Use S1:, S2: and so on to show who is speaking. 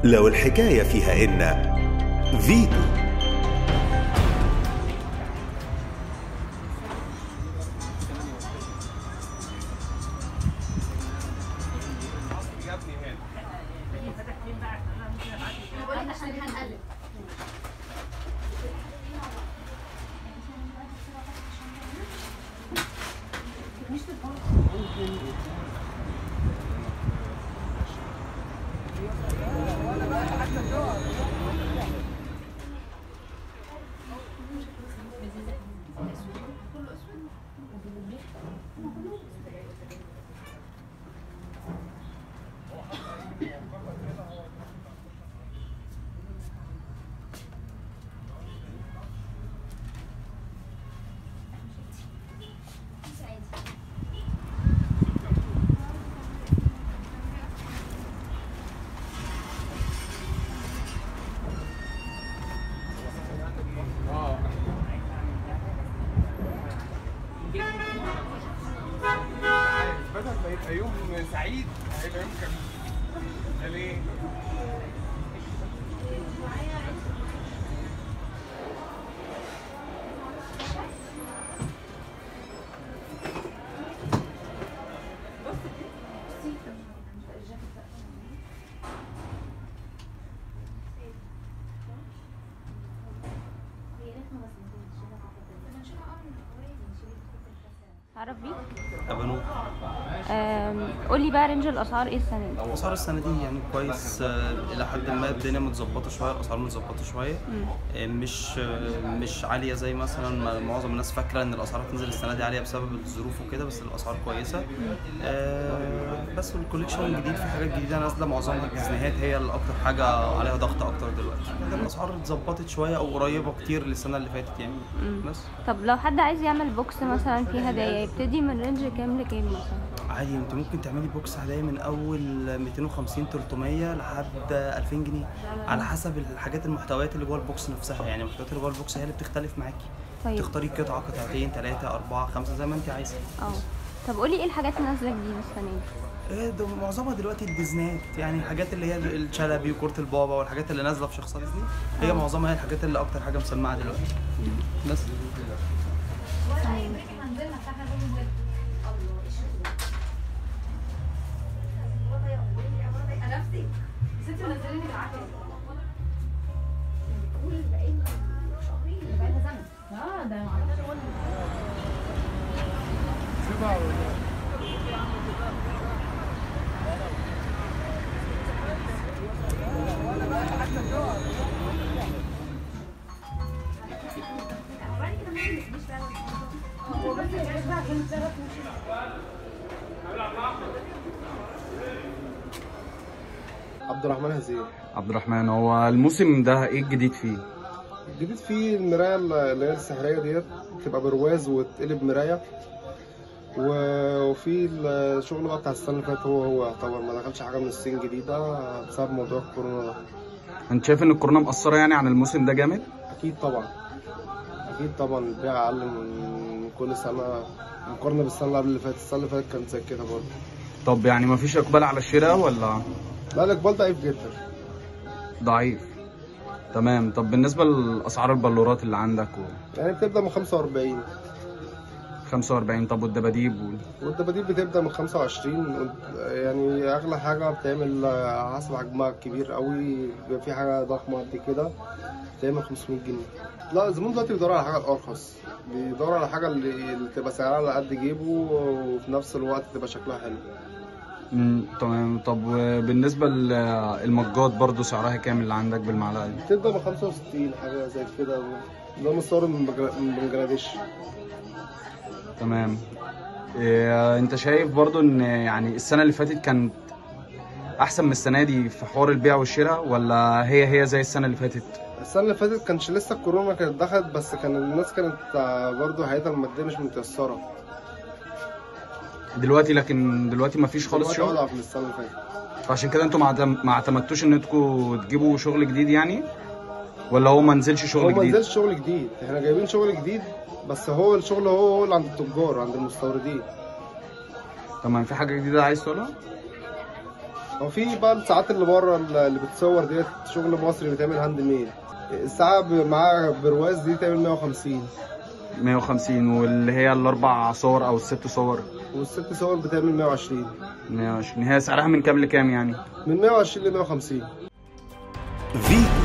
S1: لو الحكاية فيها إن فيتو
S2: بقول لك عشان هنقلب
S3: بدل ما يبقى يوم سعيد هيبقى يوم كئيب ده ليه؟
S4: تعرف بيك
S5: ابانو
S4: آم، قولي بقى رينج الاسعار ايه السنه دي
S5: اسعار السنه دي يعني كويس آه، الى حد ما الدنيا متظبطه شويه الاسعار متظبطه شويه آه، مش آه، مش عاليه زي مثلا ما معظم الناس فاكره ان الاسعار هتنزل السنه دي عاليه بسبب الظروف وكده بس الاسعار كويسه آه، بس الكوليكشن الجديد في حاجات جديده نازله معظمها الديزنيهات هي اللي اكتر حاجه عليها ضغط اكتر دلوقتي لكن الاسعار اتظبطت شويه او قريبه كتير للسنه اللي فاتت يعني بس
S4: طب لو حد عايز يعمل بوكس مثلا فيه هدايا يبتدي من رينج كام لكام مثلا
S5: عادي انت ممكن تعملي بوكس هدايا من اول 250 300 لحد 2000 جنيه على حسب الحاجات المحتويات اللي جوه البوكس نفسها يعني المحتويات اللي جوه البوكس هي اللي بتختلف معاكي
S4: طيب
S5: تختاري قطعه قطعتين ثلاثه اربعه خمسه زي ما انت عايزه
S4: اه طب قولي ايه الحاجات اللي نازله جديد السنه دي
S5: ايه ده معظمها دلوقتي الديزنيات يعني الحاجات اللي هي الشلبي وكرة البابا والحاجات اللي نازله في شخصيات ديزني هي معظمها هي الحاجات اللي اكتر حاجه مسمعه دلوقتي بس
S3: سيبها ولا عبد الرحمن هزيل
S6: عبد الرحمن هو الموسم ده ايه الجديد فيه؟
S3: الجديد فيه المراية اللي هي السحرية ديت تبقى برواز وتقلب مراية و- وفي الشغل بقى بتاع السنة اللي فاتت هو هو يعتبر ما دخلش حاجة من الصين جديدة بسبب موضوع الكورونا ده
S6: انت شايف ان الكورونا مأثرة يعني عن الموسم ده جامد؟
S3: أكيد طبعا أكيد طبعا البيع أقل من كل سنة مقارنة بالسنة اللي قبل اللي فاتت السنة اللي فاتت كانت زي كده برضه
S6: طب يعني مفيش اقبال على الشراء ولا
S3: لا الإقبال ضعيف جدا
S6: ضعيف؟ تمام طب بالنسبة لأسعار البلورات اللي عندك و...
S3: يعني بتبدأ من 45
S6: 45 طب والدباديب و...
S3: والدباديب بتبدأ من 25 يعني أغلى حاجة بتعمل على حسب حجمها الكبير قوي بيبقى في حاجة ضخمة قد كده بتعمل 500 جنيه لا الزبون دلوقتي بيدور على حاجة الأرخص بيدور على حاجة اللي, اللي تبقى سعرها على قد جيبه وفي نفس الوقت تبقى شكلها حلو
S6: مم، تمام طب بالنسبة للمجات برضو سعرها كام اللي عندك بالمعلقة دي؟
S3: بتبدأ من 65 حاجة زي كده ده مستورد من بنجلا- من بنجلاديش
S6: تمام إيه انت شايف برضو ان يعني السنة اللي فاتت كانت احسن من السنة دي في حوار البيع والشراء ولا هي هي زي السنة اللي فاتت؟
S3: السنة اللي فاتت كانش لسه الكورونا كانت دخلت بس كان الناس كانت آه، برضه حياتها المادية مش متيسرة
S6: دلوقتي لكن دلوقتي مفيش خالص
S3: دلوقتي
S6: شغل
S3: أضعف من السنة اللي فاتت
S6: فعشان كده انتوا ما اعتم- ما اعتمدتوش ان انتوا تجيبوا شغل جديد يعني ولا هو ما نزلش
S3: هو
S6: شغل
S3: ما
S6: جديد
S3: نزلش شغل جديد احنا جايبين شغل جديد بس هو الشغل هو هو اللي عند التجار عند المستوردين
S6: تمام في حاجه جديده عايز تقولها
S3: هو في بقى الساعات اللي بره اللي بتصور ديت شغل مصري بيتعمل هاند ميد الساعة ب- معاها برواز دي تعمل 150
S6: 150 واللي هي الاربع صور او الست صور
S3: والست صور بتعمل 120
S6: 120 هي سعرها من كام لكام يعني
S3: من 120 ل 150
S1: فيتو